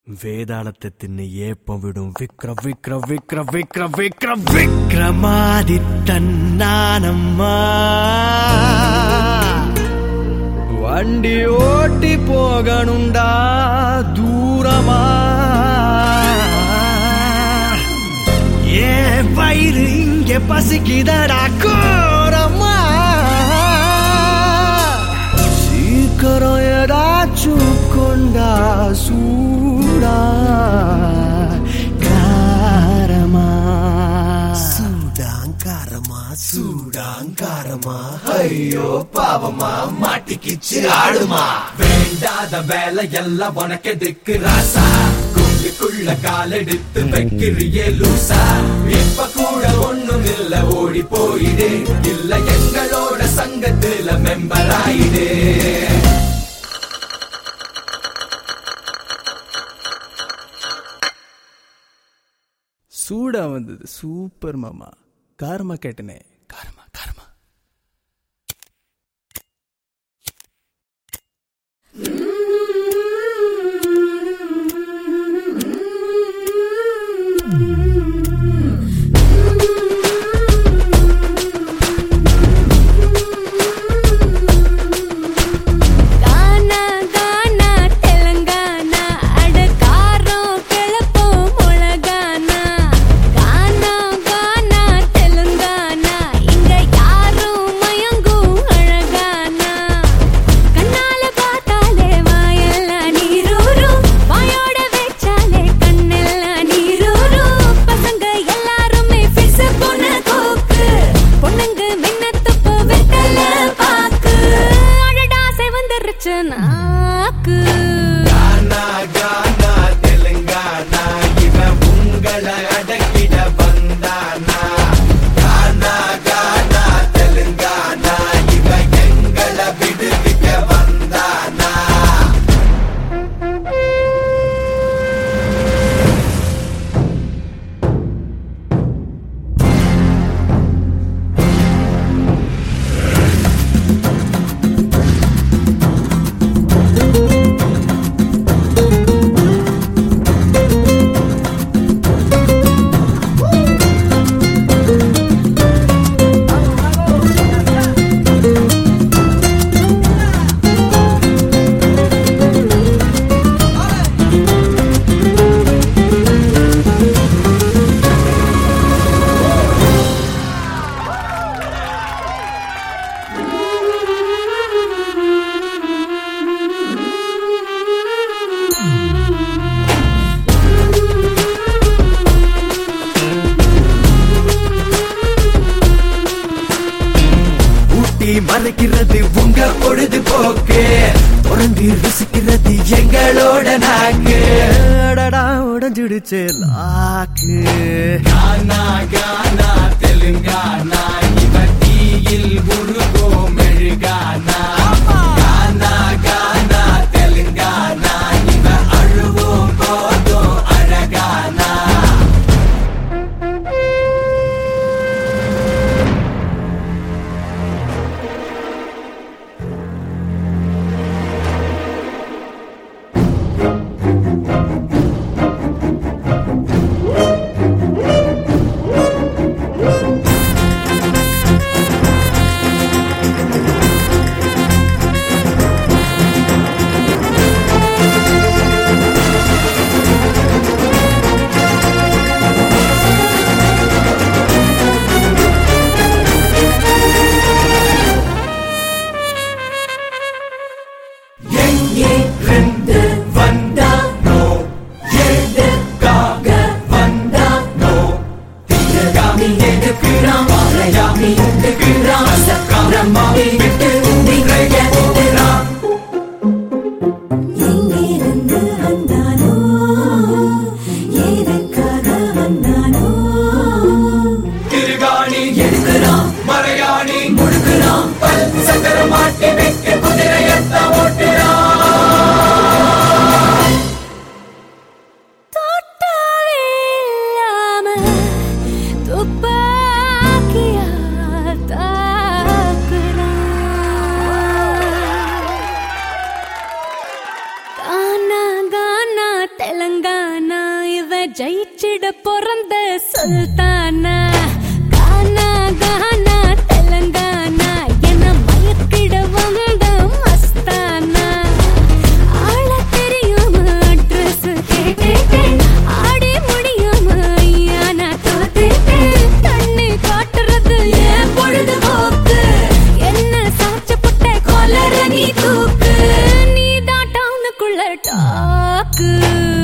വേതാളത്തെ തിന്ന് ഏപ്പം വിടും വിക്ര വിക്ര വിക്ര വിക്ര വിക്ര വിക്രമാദിത്തൻ നാനമ്മ വണ്ടി ഓട്ടി പോകണുണ്ടാ ദൂരമാ ஏ வயிறு இங்கே பசிக்குதடா கோரமா சீக்கிரம் ஏதாச்சும் கொண்டா சூடா காரமா சூடாங்காரமா சூடாங்காரமா ஐயோ பாவமா மாட்டிக்கிச்சு ஆடுமா வேண்டாத வேலை எல்லாம் உனக்கு எதுக்கு ராசா குண்டுக்குள்ள காலெடுத்து வைக்கிறியே லூசா இப்ப கூட ஒண்ணும் இல்ல ஓடி போயிடு இல்ல எங்களோட சங்கத்துல மெம்பர் ஆயிடு சூடா வந்தது சூப்பர் மாமா காரமா கேட்டனே காரமா காரமா கானா கானா தெலங்கானா அட காரம் கிளப்போம் முழகானா கானா கானா தெலுங்கானா இங்க யாரும் மயங்கும் அழகானா கண்ணால பார்த்தாலே வாயெல்லாம் நீரூரும் வாயோட வச்சாலே கண்ணெல்லாம் நீரூரும் பசங்க எல்லாருமே ஃபிஸ் பொண்ணு கோக்கு பொண்ணுங்க மின்னத்தப்போ வெத்தல பாக்கு அழடா செவந்துருச்சு நாக்கு கானா கானா தெலுங்கானா இவன் உங்களை அடக்கிட வந்தானா கானா கானா தெலுங்கானா இவன் எங்களை விடுவிக்க வந்தானா ஊட்டி மறைக்கிறது உங்க பொழுதுபோக்கு தொடர்ந்து ருசிக்கிறது எங்களோட நாக்கு அடடா உடஞ்சிடுச்சு லாக்கு கானா கானா தெலுங்கானா இவன் தீயில் உருகோ மெழுகானா கானா கானா தெலுங்கானா இவன் அழுவோம் போதும் அழகானா தெலங்கானா இவ ஜெயிச்சிட பிறந்த சுல்தானா கானா கானா தெலங்கானா என மயக்கிட வந்த மஸ்தானா ஆள தெரியாம அட்ரஸ் கேட்டேன் ஆடி முடியாம ஐயா நான் தோத்துட்டேன் தண்ணி காட்டுறது ஏன் பொழுதுபோக்கு என்ன சாச்சப்பட்ட கொலர நீ தூக்கு நீ தான் டவுனுக்குள்ள டாக்கு